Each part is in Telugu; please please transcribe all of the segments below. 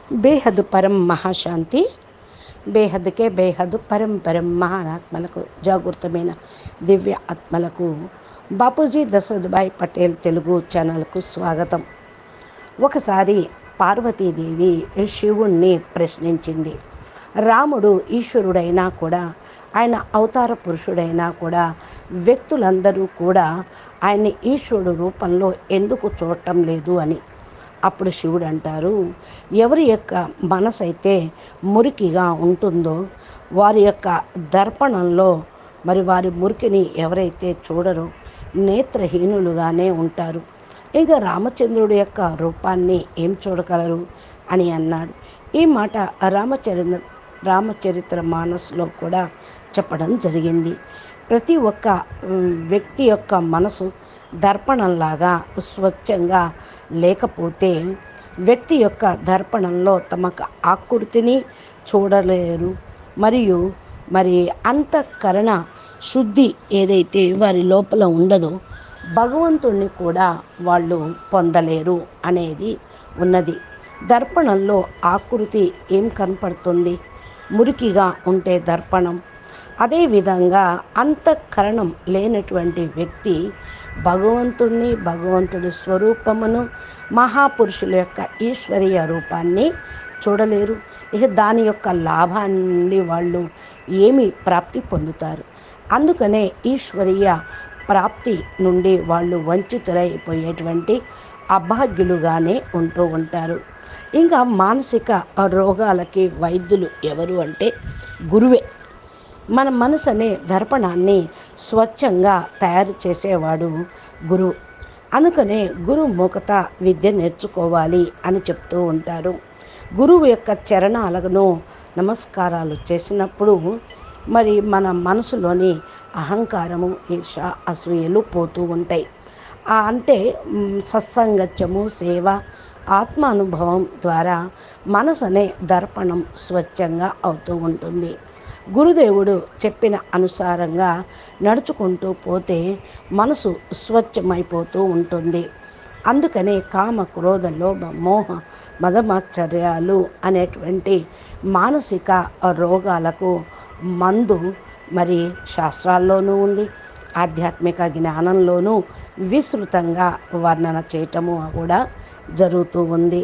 బేహద్ పరం మహాశాంతి బేహద్కే బేహద్ పరం పరం మహానాత్మలకు జాగృతమైన దివ్య ఆత్మలకు బాపూజీ దశరథభాయ్ పటేల్ తెలుగు ఛానల్కు స్వాగతం ఒకసారి పార్వతీదేవి శివుణ్ణి ప్రశ్నించింది రాముడు ఈశ్వరుడైనా కూడా ఆయన అవతార పురుషుడైనా కూడా వ్యక్తులందరూ కూడా ఆయన్ని ఈశ్వరుడు రూపంలో ఎందుకు చూడటం లేదు అని అప్పుడు శివుడు అంటారు ఎవరి యొక్క మనసు అయితే మురికిగా ఉంటుందో వారి యొక్క దర్పణంలో మరి వారి మురికిని ఎవరైతే చూడరో నేత్రహీనులుగానే ఉంటారు ఇక రామచంద్రుడి యొక్క రూపాన్ని ఏం చూడగలరు అని అన్నాడు ఈ మాట రామచరిత్ర రామచరిత్ర మానస్లో కూడా చెప్పడం జరిగింది ప్రతి ఒక్క ఉమ్, వ్యక్తి యొక్క మనసు దర్పణంలాగా స్వచ్ఛంగా లేకపోతే వ్యక్తి యొక్క దర్పణంలో తమకు ఆకృతిని చూడలేరు మరియు మరి అంతఃకరణ శుద్ధి ఏదైతే వారి లోపల ఉండదో భగవంతుణ్ణి కూడా వాళ్ళు పొందలేరు అనేది ఉన్నది దర్పణంలో ఆకృతి ఏం కనపడుతుంది మురికిగా ఉంటే దర్పణం అదేవిధంగా అంతఃకరణం లేనటువంటి వ్యక్తి భగవంతుణ్ణి భగవంతుడి స్వరూపమును మహాపురుషుల యొక్క ఈశ్వరీయ రూపాన్ని చూడలేరు ఇక దాని యొక్క లాభాన్ని వాళ్ళు ఏమి ప్రాప్తి పొందుతారు అందుకనే ఈశ్వరీయ ప్రాప్తి నుండి వాళ్ళు వంచితులైపోయేటువంటి అభాగ్యులుగానే ఉంటూ ఉంటారు ఇంకా మానసిక రోగాలకి వైద్యులు ఎవరు అంటే గురువే మన మనసు అనే దర్పణాన్ని స్వచ్ఛంగా తయారు చేసేవాడు గురువు అందుకనే గురు ముఖత విద్య నేర్చుకోవాలి అని చెప్తూ ఉంటారు గురువు యొక్క చరణాలను నమస్కారాలు చేసినప్పుడు మరి మన మనసులోని అహంకారము ఈర్ష అసూయలు పోతూ ఉంటాయి ఆ అంటే మ్, సత్సంగత్యము సేవ ఆత్మానుభవం ద్వారా మనసు అనే దర్పణం స్వచ్ఛంగా అవుతూ ఉంటుంది గురుదేవుడు చెప్పిన అనుసారంగా నడుచుకుంటూ పోతే మనసు స్వచ్ఛమైపోతూ ఉంటుంది అందుకనే కామ క్రోధ లోభ మోహ మదమాశ్చర్యాలు అనేటువంటి మానసిక రోగాలకు మందు మరి శాస్త్రాల్లోనూ ఉంది ఆధ్యాత్మిక జ్ఞానంలోనూ విస్తృతంగా వర్ణన చేయటము కూడా జరుగుతూ ఉంది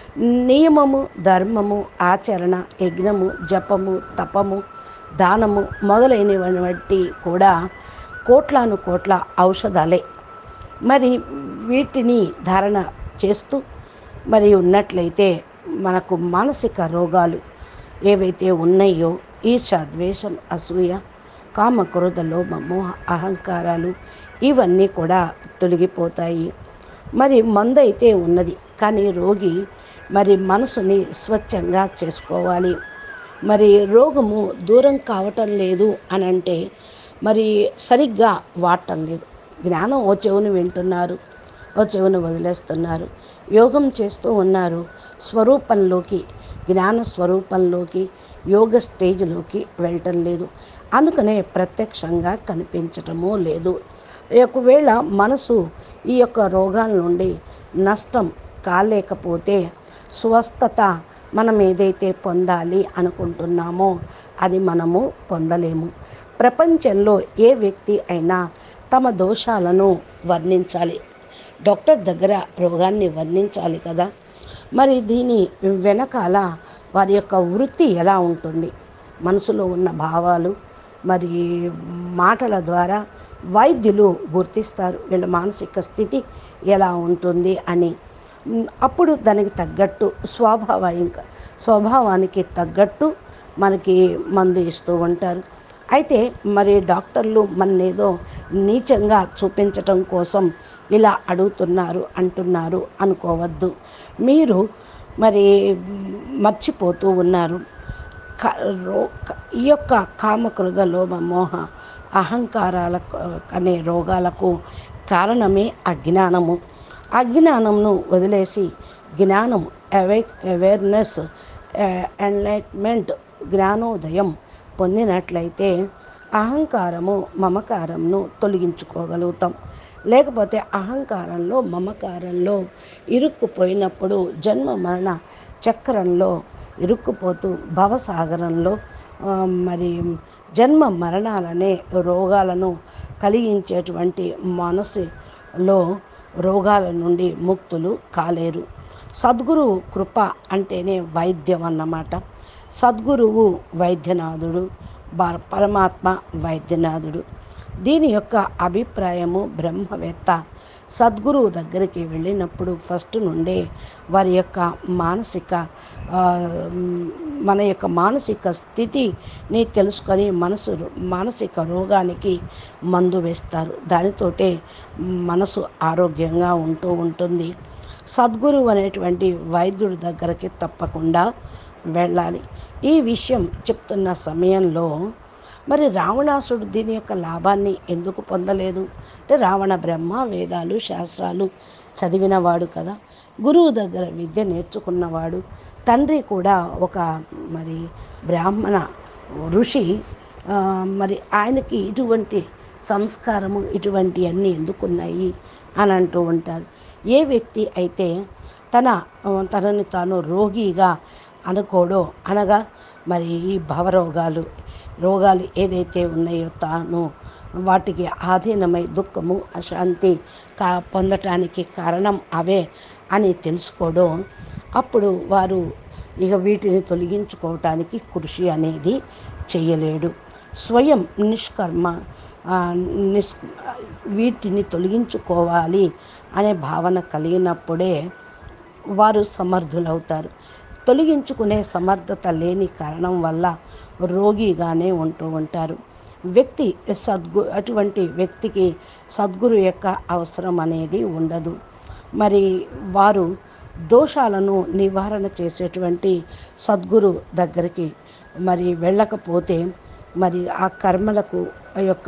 నియమము ధర్మము ఆచరణ యజ్ఞము జపము తపము దానము మొదలైనటువంటి కూడా కోట్లాను కోట్ల ఔషధాలే మరి వీటిని ధారణ చేస్తూ మరి ఉన్నట్లయితే మనకు మానసిక రోగాలు ఏవైతే ఉన్నాయో ఈర్ష ద్వేషం అసూయ కామ క్రోధ లోభ మోహ అహంకారాలు ఇవన్నీ కూడా తొలగిపోతాయి మరి మందు అయితే ఉన్నది కానీ రోగి మరి మనసుని స్వచ్ఛంగా చేసుకోవాలి మరి రోగము దూరం కావటం లేదు అని అంటే మరి సరిగ్గా వాడటం లేదు జ్ఞానం ఓ చెవుని వింటున్నారు ఓ చెవుని వదిలేస్తున్నారు యోగం చేస్తూ ఉన్నారు స్వరూపంలోకి జ్ఞాన స్వరూపంలోకి యోగ స్టేజ్లోకి వెళ్ళటం లేదు అందుకనే ప్రత్యక్షంగా కనిపించటము లేదు ఒకవేళ మనసు ఈ యొక్క రోగాల నుండి నష్టం కాలేకపోతే స్వస్థత మనం ఏదైతే పొందాలి అనుకుంటున్నామో అది మనము పొందలేము ప్రపంచంలో ఏ వ్యక్తి అయినా తమ దోషాలను వర్ణించాలి డాక్టర్ దగ్గర రోగాన్ని వర్ణించాలి కదా మరి దీని వెనకాల వారి యొక్క వృత్తి ఎలా ఉంటుంది మనసులో ఉన్న భావాలు మరి మాటల ద్వారా వైద్యులు గుర్తిస్తారు వీళ్ళ మానసిక స్థితి ఎలా ఉంటుంది అని మ్, అప్పుడు దానికి తగ్గట్టు స్వభావిక స్వభావానికి తగ్గట్టు మనకి మందు ఇస్తూ ఉంటారు అయితే మరి డాక్టర్లు మననేదో నీచంగా చూపించటం కోసం ఇలా అడుగుతున్నారు అంటున్నారు అనుకోవద్దు మీరు మరి మర్చిపోతూ ఉన్నారు క- రో- క- ఈ యొక్క కామక్రోధ లోభ మోహ అహంకారాల అనే రోగాలకు కారణమే అజ్ఞానము అజ్ఞానమును వదిలేసి జ్ఞానం అవే అవేర్నెస్ ఎన్లైట్మెంట్ జ్ఞానోదయం పొందినట్లయితే అహంకారము మమకారంను తొలగించుకోగలుగుతాం లేకపోతే అహంకారంలో మమకారంలో ఇరుక్కుపోయినప్పుడు జన్మ మరణ చక్రంలో ఇరుక్కుపోతూ భవసాగరంలో ఆ, మరి జన్మ మరణాలనే రోగాలను కలిగించేటువంటి మనసులో రోగాల నుండి ముక్తులు కాలేరు సద్గురువు కృప అంటేనే వైద్యం అన్నమాట సద్గురువు వైద్యనాథుడు బ- పరమాత్మ వైద్యనాథుడు దీని యొక్క అభిప్రాయము బ్రహ్మవేత్త సద్గురువు దగ్గరికి వెళ్ళినప్పుడు ఫస్ట్ నుండే వారి యొక్క మానసిక ఆ, మ్, మన యొక్క మానసిక స్థితిని తెలుసుకొని మనసు మానసిక రోగానికి మందు వేస్తారు దానితోటే మనసు ఆరోగ్యంగా ఉంటూ ఉంటుంది సద్గురువు అనేటువంటి వైద్యుడి దగ్గరికి తప్పకుండా వెళ్ళాలి ఈ విషయం చెప్తున్న సమయంలో మరి రావణాసుడు దీని యొక్క లాభాన్ని ఎందుకు పొందలేదు అంటే రావణ బ్రహ్మ వేదాలు శాస్త్రాలు చదివినవాడు కదా గురువు దగ్గర విద్య నేర్చుకున్నవాడు తండ్రి కూడా ఒక మరి బ్రాహ్మణ ఋషి ఆ, మరి ఆయనకి ఇటువంటి సంస్కారము ఇటువంటి అన్నీ ఎందుకున్నాయి అని అంటూ ఉంటారు ఏ వ్యక్తి అయితే తన ఆ, తనని తాను రోగిగా అనుకోడో అనగా మరి ఈ భవరోగాలు రోగాలు ఏదైతే ఉన్నాయో తాను వాటికి ఆధీనమై దుఃఖము అశాంతి కా పొందటానికి కారణం అవే అని తెలుసుకోవడం అప్పుడు వారు ఇక వీటిని తొలగించుకోవటానికి కృషి అనేది చేయలేడు స్వయం నిష్కర్మ ఆ, నిస్ వీటిని తొలగించుకోవాలి అనే భావన కలిగినప్పుడే వారు సమర్థులవుతారు తొలగించుకునే సమర్థత లేని కారణం వల్ల రోగిగానే ఉంటూ ఉంటారు వ్యక్తి సద్గు అటువంటి వ్యక్తికి సద్గురు యొక్క అవసరం అనేది ఉండదు మరి వారు దోషాలను నివారణ చేసేటువంటి సద్గురు దగ్గరికి మరి వెళ్ళకపోతే మరి ఆ కర్మలకు ఆ యొక్క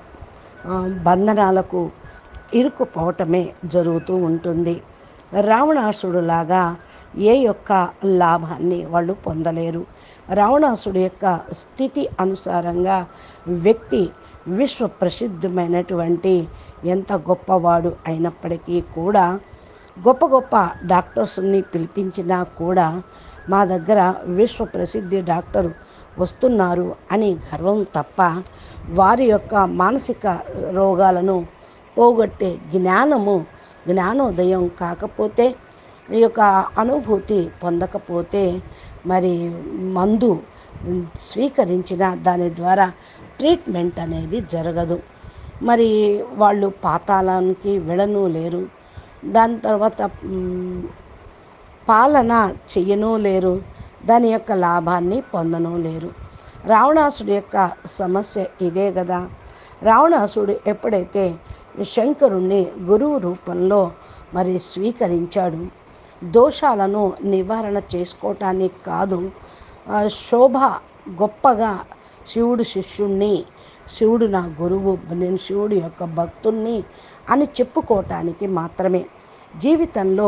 ఆ, బంధనాలకు ఇరుక్కుపోవటమే జరుగుతూ ఉంటుంది రావణాసుడులాగా ఏ యొక్క లాభాన్ని వాళ్ళు పొందలేరు రావణాసుడి యొక్క స్థితి అనుసారంగా వ్యక్తి విశ్వ ప్రసిద్ధమైనటువంటి ఎంత గొప్పవాడు అయినప్పటికీ కూడా గొప్ప గొప్ప డాక్టర్స్ని పిలిపించినా కూడా మా దగ్గర విశ్వ ప్రసిద్ధి డాక్టర్ వస్తున్నారు అని గర్వం తప్ప వారి యొక్క మానసిక రోగాలను పోగొట్టే జ్ఞానము జ్ఞానోదయం కాకపోతే ఈ యొక్క అనుభూతి పొందకపోతే మరి మందు స్వీకరించిన దాని ద్వారా ట్రీట్మెంట్ అనేది జరగదు మరి వాళ్ళు పాతాళానికి వెళ్ళను లేరు దాని తర్వాత మ్, పాలన చెయ్యను లేరు దాని యొక్క లాభాన్ని పొందను లేరు రావణాసుడి యొక్క సమస్య ఇదే కదా రావణాసుడు ఎప్పుడైతే శంకరుణ్ణి గురువు రూపంలో మరి స్వీకరించాడు దోషాలను నివారణ చేసుకోవటానికి కాదు ఆ, శోభ గొప్పగా శివుడు శిష్యుణ్ణి శివుడు నా గురువు నేను శివుడి యొక్క భక్తుణ్ణి అని చెప్పుకోవటానికి మాత్రమే జీవితంలో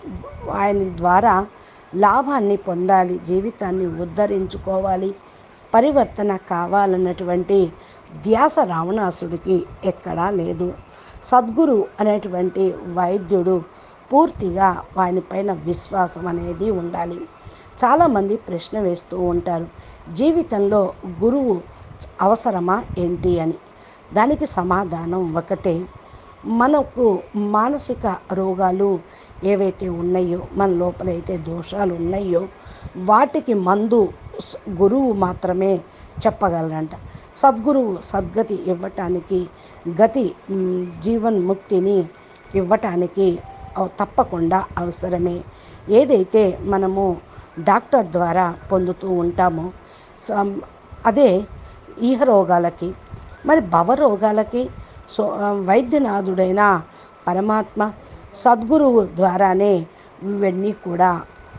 ఆయన ద్వారా లాభాన్ని పొందాలి జీవితాన్ని ఉద్ధరించుకోవాలి పరివర్తన కావాలన్నటువంటి ధ్యాస రావణాసుడికి ఎక్కడా లేదు సద్గురు అనేటువంటి వైద్యుడు పూర్తిగా వానిపైన విశ్వాసం అనేది ఉండాలి చాలామంది ప్రశ్న వేస్తూ ఉంటారు జీవితంలో గురువు అవసరమా ఏంటి అని దానికి సమాధానం ఒకటే మనకు మానసిక రోగాలు ఏవైతే ఉన్నాయో మన లోపల అయితే దోషాలు ఉన్నాయో వాటికి మందు స- గురువు మాత్రమే చెప్పగలరంట సద్గురువు సద్గతి ఇవ్వటానికి గతి మ్, జీవన్ముక్తిని ఇవ్వటానికి అవ- తప్పకుండా అవసరమే ఏదైతే మనము డాక్టర్ ద్వారా పొందుతూ ఉంటామో సం- అదే ఈహ రోగాలకి మరి భవ రోగాలకి సో ఆ, వైద్యనాథుడైన పరమాత్మ సద్గురువు ద్వారానే ఇవన్నీ కూడా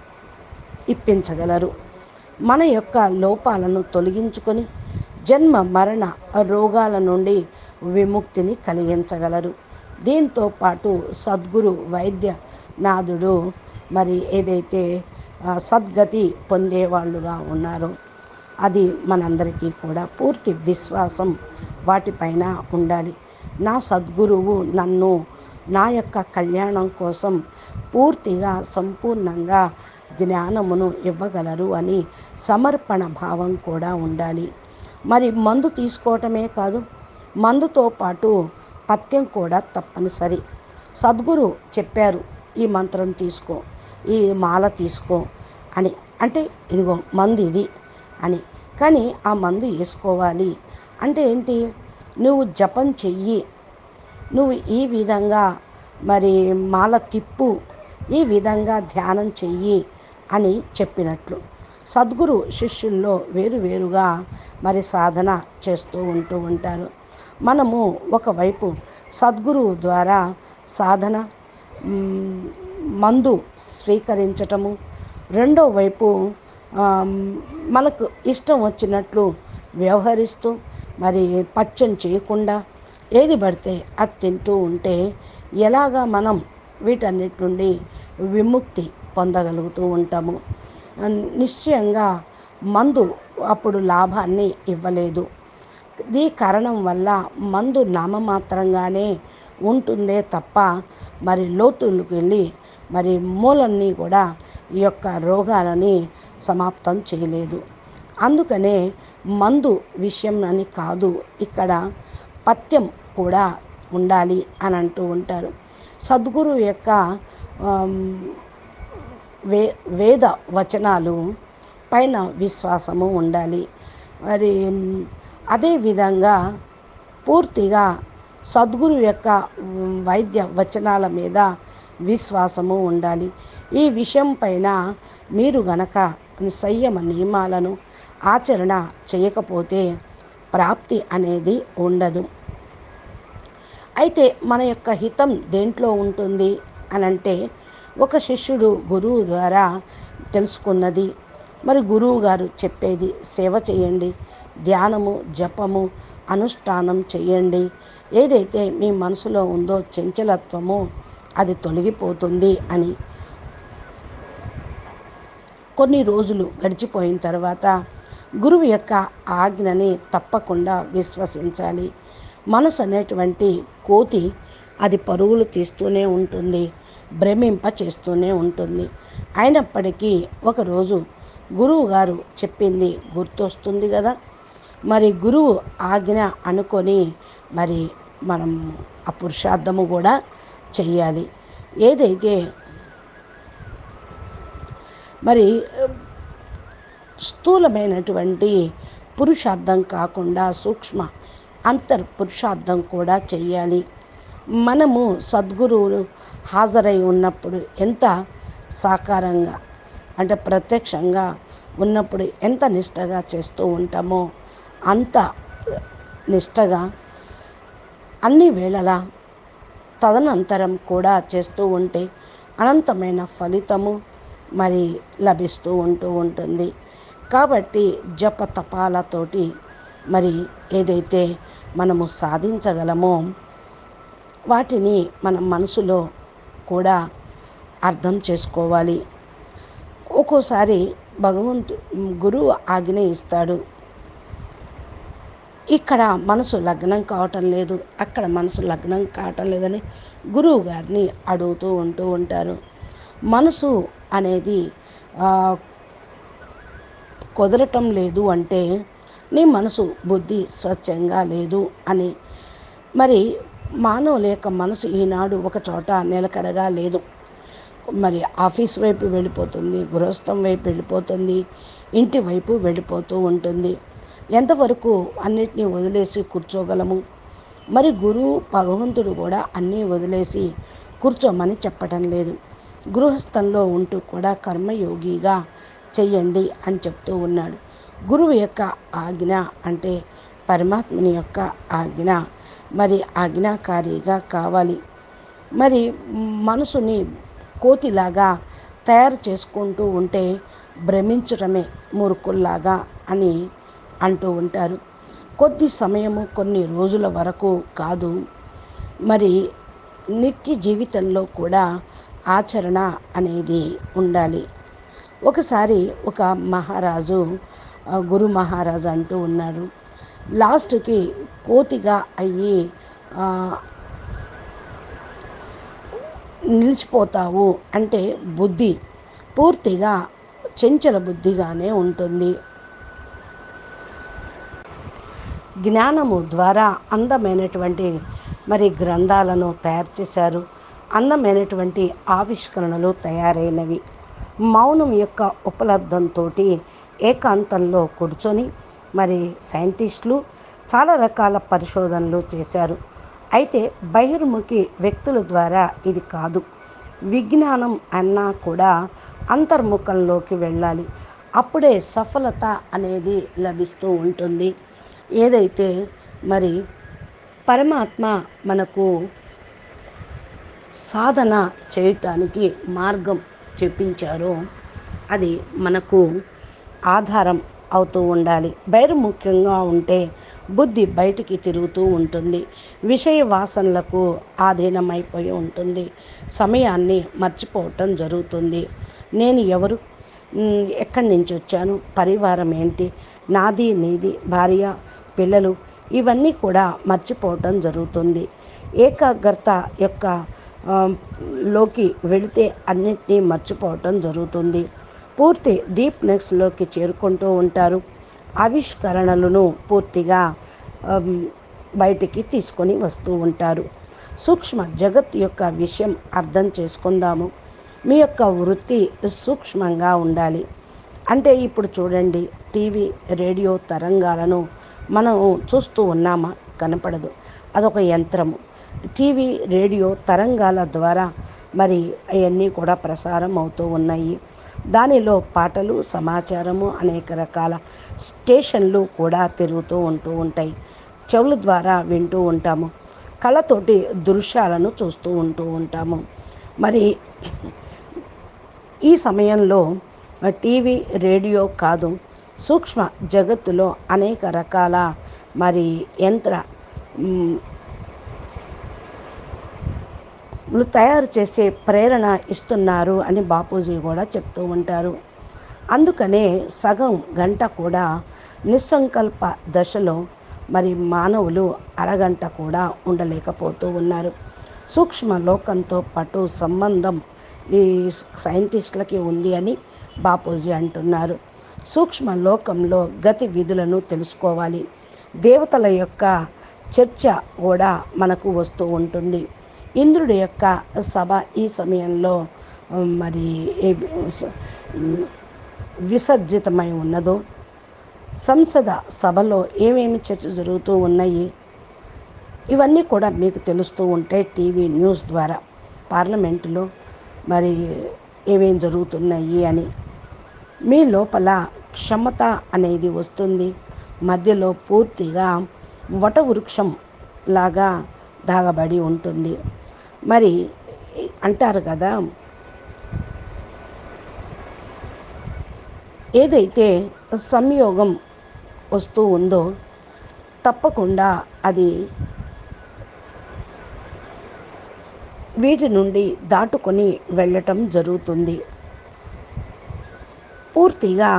ఇప్పించగలరు మన యొక్క లోపాలను తొలగించుకొని జన్మ మరణ రోగాల నుండి విముక్తిని కలిగించగలరు దీంతో పాటు సద్గురు వైద్యనాథుడు మరి ఏదైతే ఆ, సద్గతి పొందేవాళ్ళుగా ఉన్నారో అది మనందరికీ కూడా పూర్తి విశ్వాసం వాటిపైన ఉండాలి నా సద్గురువు నన్ను నా యొక్క కళ్యాణం కోసం పూర్తిగా సంపూర్ణంగా జ్ఞానమును ఇవ్వగలరు అని సమర్పణ భావం కూడా ఉండాలి మరి మందు తీసుకోవటమే కాదు మందుతో పాటు పథ్యం కూడా తప్పనిసరి సద్గురు చెప్పారు ఈ మంత్రం తీసుకో ఈ మాల తీసుకో అని అంటే ఇదిగో మందు ఇది అని కానీ ఆ మందు వేసుకోవాలి అంటే ఏంటి నువ్వు జపం చెయ్యి నువ్వు ఈ విధంగా మరి మాల తిప్పు ఈ విధంగా ధ్యానం చెయ్యి అని చెప్పినట్లు సద్గురు శిష్యుల్లో వేరువేరుగా మరి సాధన చేస్తూ ఉంటూ ఉంటారు మనము ఒకవైపు సద్గురువు ద్వారా సాధన మ్, మందు స్వీకరించటము రెండో వైపు ఆమ్, మనకు ఇష్టం వచ్చినట్లు వ్యవహరిస్తూ మరి పచ్చం చేయకుండా ఏది పడితే అది తింటూ ఉంటే ఎలాగా మనం వీటన్నిటి నుండి విముక్తి పొందగలుగుతూ ఉంటాము నిశ్చయంగా మందు అప్పుడు లాభాన్ని ఇవ్వలేదు ఈ కారణం వల్ల మందు నామమాత్రంగానే ఉంటుందే తప్ప మరి లోతులకు వెళ్ళి మరి మూలన్నీ కూడా ఈ యొక్క రోగాలని సమాప్తం చేయలేదు అందుకనే మందు విషయం అని కాదు ఇక్కడ పథ్యం కూడా ఉండాలి అని అంటూ ఉంటారు సద్గురు యొక్క ఆమ్, వే వేద వచనాలు పైన విశ్వాసము ఉండాలి మరి మ్, అదేవిధంగా పూర్తిగా సద్గురు యొక్క మ్, వైద్య వచనాల మీద విశ్వాసము ఉండాలి ఈ విషయం పైన మీరు గనక సంయమ నియమాలను ఆచరణ చేయకపోతే ప్రాప్తి అనేది ఉండదు అయితే మన యొక్క హితం దేంట్లో ఉంటుంది అని అంటే ఒక శిష్యుడు గురువు ద్వారా తెలుసుకున్నది మరి గురువు గారు చెప్పేది సేవ చేయండి ధ్యానము జపము అనుష్ఠానం చేయండి ఏదైతే మీ మనసులో ఉందో చంచలత్వము అది తొలగిపోతుంది అని కొన్ని రోజులు గడిచిపోయిన తర్వాత గురువు యొక్క ఆజ్ఞని తప్పకుండా విశ్వసించాలి మనసు అనేటువంటి కోతి అది పరుగులు తీస్తూనే ఉంటుంది భ్రమింప చేస్తూనే ఉంటుంది అయినప్పటికీ ఒకరోజు గురువు గారు చెప్పింది గుర్తొస్తుంది కదా మరి గురువు ఆజ్ఞ అనుకొని మరి మనం ఆ పురుషార్థము కూడా చెయ్యాలి ఏదైతే మరి స్థూలమైనటువంటి పురుషార్థం కాకుండా సూక్ష్మ అంతర్ పురుషార్థం కూడా చెయ్యాలి మనము సద్గురువులు హాజరై ఉన్నప్పుడు ఎంత సాకారంగా అంటే ప్రత్యక్షంగా ఉన్నప్పుడు ఎంత నిష్టగా చేస్తూ ఉంటామో అంత నిష్టగా అన్ని వేళలా తదనంతరం కూడా చేస్తూ ఉంటే అనంతమైన ఫలితము మరి లభిస్తూ ఉంటూ ఉంటుంది కాబట్టి జప తపాలతోటి మరి ఏదైతే మనము సాధించగలమో వాటిని మన మనసులో కూడా అర్థం చేసుకోవాలి ఒక్కోసారి భగవంతు గురువు ఆజ్ఞ ఇస్తాడు ఇక్కడ మనసు లగ్నం కావటం లేదు అక్కడ మనసు లగ్నం కావటం లేదని గురువు గారిని అడుగుతూ ఉంటూ ఉంటారు మనసు అనేది ఆ, కుదరటం లేదు అంటే నీ మనసు బుద్ధి స్వచ్ఛంగా లేదు అని మరి మానవుల యొక్క మనసు ఈనాడు ఒక చోట నిలకడగా లేదు మరి ఆఫీస్ వైపు వెళ్ళిపోతుంది గృహస్థం వైపు వెళ్ళిపోతుంది ఇంటి వైపు వెళ్ళిపోతూ ఉంటుంది ఎంతవరకు అన్నిటినీ వదిలేసి కూర్చోగలము మరి గురువు భగవంతుడు కూడా అన్నీ వదిలేసి కూర్చోమని చెప్పటం లేదు గృహస్థంలో ఉంటూ కూడా కర్మయోగిగా చెయ్యండి అని చెప్తూ ఉన్నాడు గురువు యొక్క ఆజ్ఞ అంటే పరమాత్మని యొక్క ఆజ్ఞ మరి ఆజ్ఞాకారిగా కావాలి మరి మనసుని కోతిలాగా తయారు చేసుకుంటూ ఉంటే భ్రమించటమే మూర్ఖుల్లాగా అని అంటూ ఉంటారు కొద్ది సమయము కొన్ని రోజుల వరకు కాదు మరి నిత్య జీవితంలో కూడా ఆచరణ అనేది ఉండాలి ఒకసారి ఒక మహారాజు ఆ, గురు మహారాజు అంటూ ఉన్నారు లాస్ట్కి కోతిగా అయ్యి ఆ, నిలిచిపోతావు అంటే బుద్ధి పూర్తిగా చెంచల బుద్ధిగానే ఉంటుంది జ్ఞానము ద్వారా అందమైనటువంటి మరి గ్రంథాలను తయారు చేశారు అందమైనటువంటి ఆవిష్కరణలు తయారైనవి మౌనం యొక్క ఉపలబ్ధంతో ఏకాంతంలో కూర్చొని మరి సైంటిస్టులు చాలా రకాల పరిశోధనలు చేశారు అయితే బహిర్ముఖి వ్యక్తుల ద్వారా ఇది కాదు విజ్ఞానం అన్నా కూడా అంతర్ముఖంలోకి వెళ్ళాలి అప్పుడే సఫలత అనేది లభిస్తూ ఉంటుంది ఏదైతే మరి పరమాత్మ మనకు సాధన చేయటానికి మార్గం చెప్పించారో అది మనకు ఆధారం అవుతూ ఉండాలి బహిర్ముఖ్యంగా ఉంటే బుద్ధి బయటికి తిరుగుతూ ఉంటుంది విషయ వాసనలకు ఆధీనమైపోయి ఉంటుంది సమయాన్ని మర్చిపోవటం జరుగుతుంది నేను ఎవరు మ్, ఎక్కడి నుంచి వచ్చాను పరివారం ఏంటి నాది నీది భార్య పిల్లలు ఇవన్నీ కూడా మర్చిపోవటం జరుగుతుంది ఏకాగ్రత యొక్క ఆ, లోకి వెళితే అన్నిటినీ మర్చిపోవటం జరుగుతుంది పూర్తి డీప్నెస్లోకి చేరుకుంటూ ఉంటారు ఆవిష్కరణలను పూర్తిగా ఆమ్, బయటికి తీసుకొని వస్తూ ఉంటారు సూక్ష్మ జగత్ యొక్క విషయం అర్థం చేసుకుందాము మీ యొక్క వృత్తి సూక్ష్మంగా ఉండాలి అంటే ఇప్పుడు చూడండి టీవీ రేడియో తరంగాలను మనం చూస్తూ ఉన్నామా కనపడదు అదొక యంత్రము టీవీ రేడియో తరంగాల ద్వారా మరి అవన్నీ కూడా ప్రసారం అవుతూ ఉన్నాయి దానిలో పాటలు సమాచారము అనేక రకాల స్టేషన్లు కూడా తిరుగుతూ ఉంటూ ఉంటాయి చెవుల ద్వారా వింటూ ఉంటాము కళ్ళతోటి దృశ్యాలను చూస్తూ ఉంటూ ఉంటాము మరి ఈ సమయంలో టీవీ రేడియో కాదు సూక్ష్మ జగత్తులో అనేక రకాల మరి యంత్ర మ్, లు తయారు చేసే ప్రేరణ ఇస్తున్నారు అని బాపూజీ కూడా చెప్తూ ఉంటారు అందుకనే సగం గంట కూడా నిస్సంకల్ప దశలో మరి మానవులు అరగంట కూడా ఉండలేకపోతూ ఉన్నారు సూక్ష్మ లోకంతో పాటు సంబంధం ఈ సైంటిస్టులకి ఉంది అని బాపూజీ అంటున్నారు సూక్ష్మ లోకంలో గతి విధులను తెలుసుకోవాలి దేవతల యొక్క చర్చ కూడా మనకు వస్తూ ఉంటుంది ఇంద్రుడి యొక్క సభ ఈ సమయంలో ఉమ్, మరి ఏ స- ఉమ్, విసర్జితమై ఉన్నదో సంసద సభలో ఏమేమి చర్చ జరుగుతూ ఉన్నాయి ఇవన్నీ కూడా మీకు తెలుస్తూ ఉంటాయి టీవీ న్యూస్ ద్వారా పార్లమెంటులో మరి ఏమేం జరుగుతున్నాయి అని మీ లోపల క్షమత అనేది వస్తుంది మధ్యలో పూర్తిగా వటవృక్షం లాగా దాగబడి ఉంటుంది మరి అంటారు కదా ఏదైతే సంయోగం వస్తూ ఉందో తప్పకుండా అది వీటి నుండి దాటుకొని వెళ్ళటం జరుగుతుంది పూర్తిగా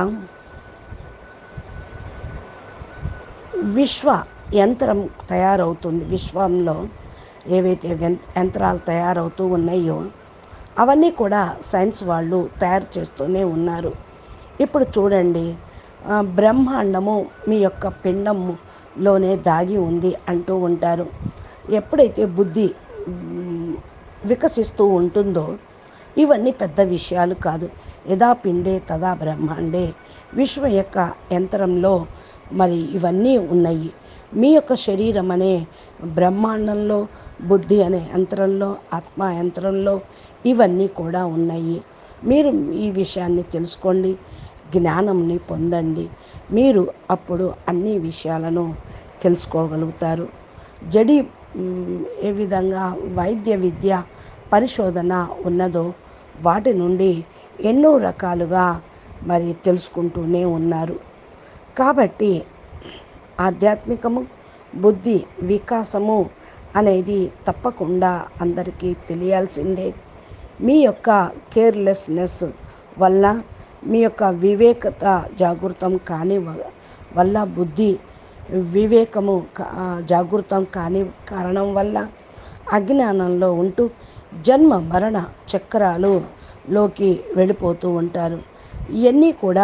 విశ్వ యంత్రం తయారవుతుంది విశ్వంలో ఏవైతే యం- యంత్రాలు తయారవుతూ ఉన్నాయో అవన్నీ కూడా సైన్స్ వాళ్ళు తయారు చేస్తూనే ఉన్నారు ఇప్పుడు చూడండి ఆ, బ్రహ్మాండము మీ యొక్క పిండములోనే దాగి ఉంది అంటూ ఉంటారు ఎప్పుడైతే బుద్ధి మ్, వికసిస్తూ ఉంటుందో ఇవన్నీ పెద్ద విషయాలు కాదు యథా పిండే తదా బ్రహ్మాండే విశ్వ యొక్క యంత్రంలో మరి ఇవన్నీ ఉన్నాయి మీ యొక్క శరీరం అనే బ్రహ్మాండంలో బుద్ధి అనే యంత్రంలో ఆత్మ యంత్రంలో ఇవన్నీ కూడా ఉన్నాయి మీరు ఈ విషయాన్ని తెలుసుకోండి జ్ఞానంని పొందండి మీరు అప్పుడు అన్ని విషయాలను తెలుసుకోగలుగుతారు జడి మ్, ఏ విధంగా వైద్య విద్య పరిశోధన ఉన్నదో వాటి నుండి ఎన్నో రకాలుగా మరి తెలుసుకుంటూనే ఉన్నారు కాబట్టి ఆధ్యాత్మికము బుద్ధి వికాసము అనేది తప్పకుండా అందరికీ తెలియాల్సిందే మీ యొక్క కేర్లెస్నెస్ వల్ల మీ యొక్క వివేకత జాగృతం కాని వ- వల్ల బుద్ధి వివేకము కా- జాగృతం కాని కారణం వల్ల అజ్ఞానంలో ఉంటూ జన్మ మరణ చక్రాలు లోకి వెళ్ళిపోతూ ఉంటారు ఇవన్నీ కూడా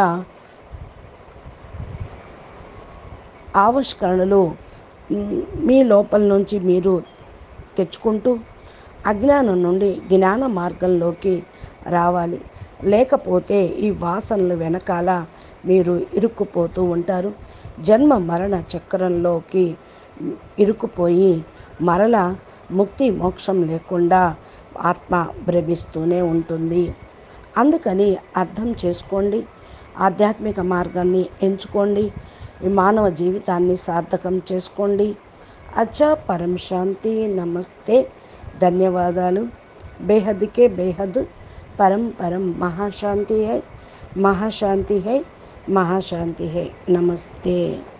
ఆవిష్కరణలు మ్, మీ లోపల నుంచి మీరు తెచ్చుకుంటూ అజ్ఞానం నుండి జ్ఞాన మార్గంలోకి రావాలి లేకపోతే ఈ వాసనలు వెనకాల మీరు ఇరుక్కుపోతూ ఉంటారు జన్మ మరణ చక్రంలోకి ఇరుక్కుపోయి మరల ముక్తి మోక్షం లేకుండా ఆత్మ భ్రమిస్తూనే ఉంటుంది అందుకని అర్థం చేసుకోండి ఆధ్యాత్మిక మార్గాన్ని ఎంచుకోండి ఈ మానవ జీవితాన్ని సార్థకం చేసుకోండి అచ్చా పరం శాంతి నమస్తే ధన్యవాదాలు బేహద్కే బేహద్ పరం పరం మహాశాంతి హై మహాశాంతి హై మహాశాంతి హై నమస్తే